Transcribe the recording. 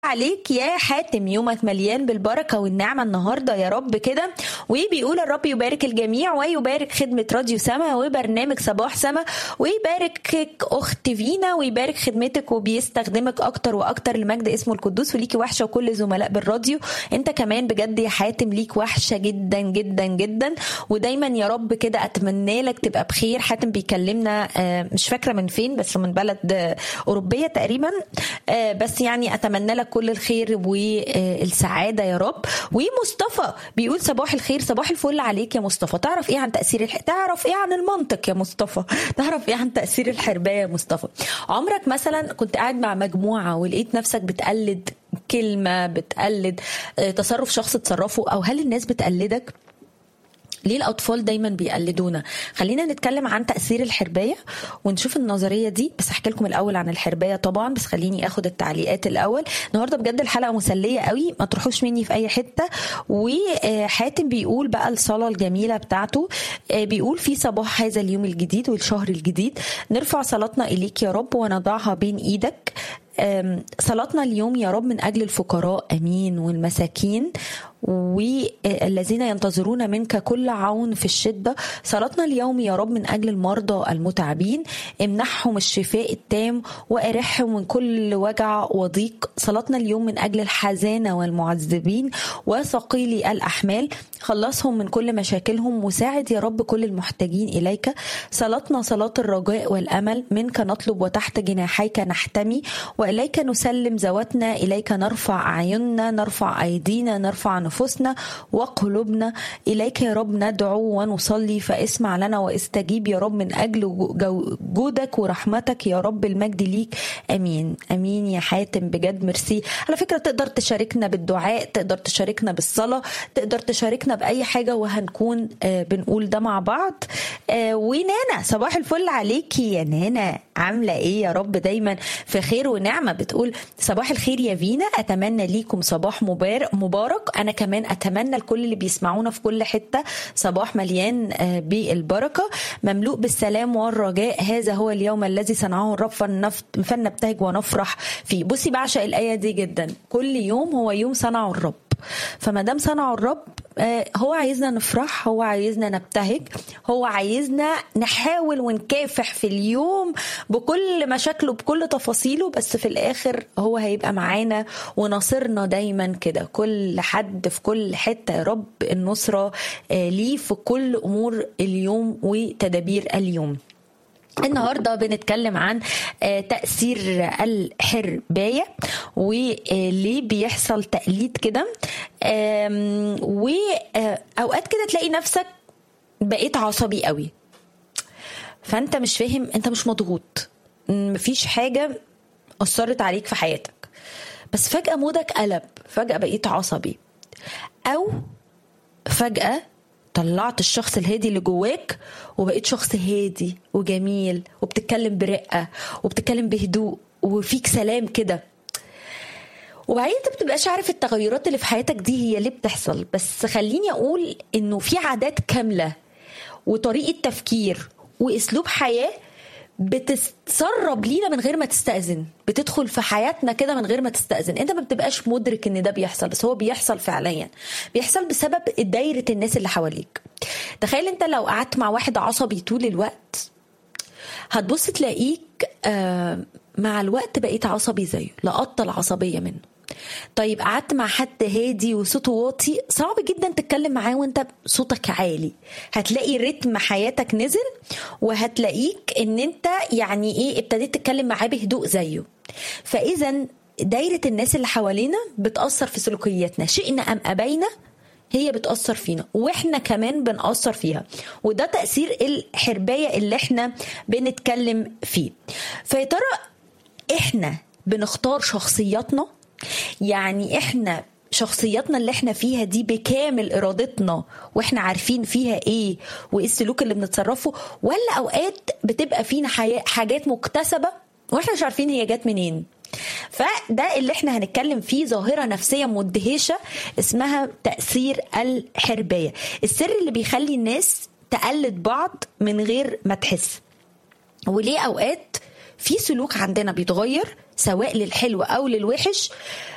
عليك يا حاتم يومك مليان بالبركة والنعمة النهاردة يا رب كده وبيقول الرب يبارك الجميع ويبارك خدمة راديو سما وبرنامج صباح سما ويباركك أخت فينا ويبارك خدمتك وبيستخدمك أكتر وأكتر لمجد اسمه القدوس وليكي وحشة وكل زملاء بالراديو أنت كمان بجد يا حاتم ليك وحشة جدا جدا جدا ودايما يا رب كده أتمنى لك تبقى بخير حاتم بيكلمنا آه، مش فاكرة من فين بس من بلد آه، أوروبية تقريبا آه، بس يعني أتمنى لك كل الخير والسعادة يا رب ومصطفى بيقول صباح الخير صباح الفل عليك يا مصطفى تعرف ايه عن تأثير الح... تعرف ايه عن المنطق يا مصطفى تعرف ايه عن تأثير الحرباية يا مصطفى عمرك مثلا كنت قاعد مع مجموعة ولقيت نفسك بتقلد كلمة بتقلد آه، تصرف شخص تصرفه او هل الناس بتقلدك ليه الأطفال دايما بيقلدونا خلينا نتكلم عن تأثير الحرباية ونشوف النظرية دي بس أحكي لكم الأول عن الحرباية طبعا بس خليني أخد التعليقات الأول النهاردة بجد الحلقة مسلية قوي ما تروحوش مني في أي حتة وحاتم بيقول بقى الصلاة الجميلة بتاعته آه، بيقول في صباح هذا اليوم الجديد والشهر الجديد نرفع صلاتنا إليك يا رب ونضعها بين إيدك أم، صلاتنا اليوم يا رب من أجل الفقراء أمين والمساكين والذين ينتظرون منك كل عون في الشدة صلاتنا اليوم يا رب من أجل المرضى المتعبين امنحهم الشفاء التام وأرحهم من كل وجع وضيق صلاتنا اليوم من أجل الحزانة والمعذبين وثقيلي الأحمال خلصهم من كل مشاكلهم وساعد يا رب كل المحتاجين إليك صلاتنا صلاة الرجاء والأمل منك نطلب وتحت جناحيك نحتمي وإليك نسلم ذواتنا إليك نرفع أعيننا نرفع أيدينا نرفع نفوسنا وقلوبنا إليك يا رب ندعو ونصلي فاسمع لنا واستجيب يا رب من أجل جو- جودك ورحمتك يا رب المجد ليك أمين أمين يا حاتم بجد ميرسي على فكرة تقدر تشاركنا بالدعاء تقدر تشاركنا بالصلاة تقدر تشاركنا بأي حاجة وهنكون آه، بنقول ده مع بعض آه، ونانا صباح الفل عليكي يا نانا عاملة ايه يا رب دايما في خير ونعمة بتقول صباح الخير يا فينا أتمنى ليكم صباح مبارك مبارك أنا كمان أتمنى لكل اللي بيسمعونا في كل حتة صباح مليان آه، بالبركة مملوء بالسلام والرجاء هذا هو اليوم الذي صنعه الرب فلنف- فلنبتهج ونفرح فيه بصي بعشق الآية دي جدا كل يوم هو يوم صنعه الرب فما دام صنعه الرب آه، هو عايزنا نفرح هو عايزنا نبتهج هو عايزنا نحاول ونكافح في اليوم بكل مشاكله بكل تفاصيله بس في الاخر هو هيبقى معانا وناصرنا دايما كده كل حد في كل حته يا رب النصره آه، ليه في كل امور اليوم وتدابير اليوم النهارده بنتكلم عن آه، تأثير الحرباية وليه بيحصل تقليد كده آم، وأوقات كده تلاقي نفسك بقيت عصبي قوي فأنت مش فاهم أنت مش مضغوط مفيش حاجة أثرت عليك في حياتك بس فجأة مودك قلب فجأة بقيت عصبي أو فجأة طلعت الشخص الهادي اللي جواك وبقيت شخص هادي وجميل وبتتكلم برقة وبتتكلم بهدوء وفيك سلام كده وبعدين انت بتبقاش عارف التغيرات اللي في حياتك دي هي ليه بتحصل بس خليني اقول انه في عادات كاملة وطريقة تفكير واسلوب حياة بتتسرب لينا من غير ما تستأذن بتدخل في حياتنا كده من غير ما تستأذن انت ما بتبقاش مدرك ان ده بيحصل بس هو بيحصل فعليا بيحصل بسبب دايرة الناس اللي حواليك تخيل انت لو قعدت مع واحد عصبي طول الوقت هتبص تلاقيك آه، مع الوقت بقيت عصبي زيه لقطة العصبية منه طيب قعدت مع حد هادي وصوته واطي صعب جدا تتكلم معاه وانت صوتك عالي هتلاقي رتم حياتك نزل وهتلاقيك ان انت يعني ايه ابتديت تتكلم معاه بهدوء زيه فاذا دايرة الناس اللي حوالينا بتأثر في سلوكياتنا شئنا أم أبينا هي بتأثر فينا واحنا كمان بنأثر فيها وده تأثير الحرباية اللي احنا بنتكلم فيه فيا ترى احنا بنختار شخصياتنا يعني احنا شخصياتنا اللي احنا فيها دي بكامل ارادتنا واحنا عارفين فيها ايه وايه السلوك اللي بنتصرفه ولا اوقات بتبقى فينا حياة حاجات مكتسبة واحنا مش عارفين هي جت منين فده اللي احنا هنتكلم فيه ظاهرة نفسية مدهشة اسمها تأثير الحرباية السر اللي بيخلي الناس تقلد بعض من غير ما تحس وليه اوقات في سلوك عندنا بيتغير سواء للحلو او للوحش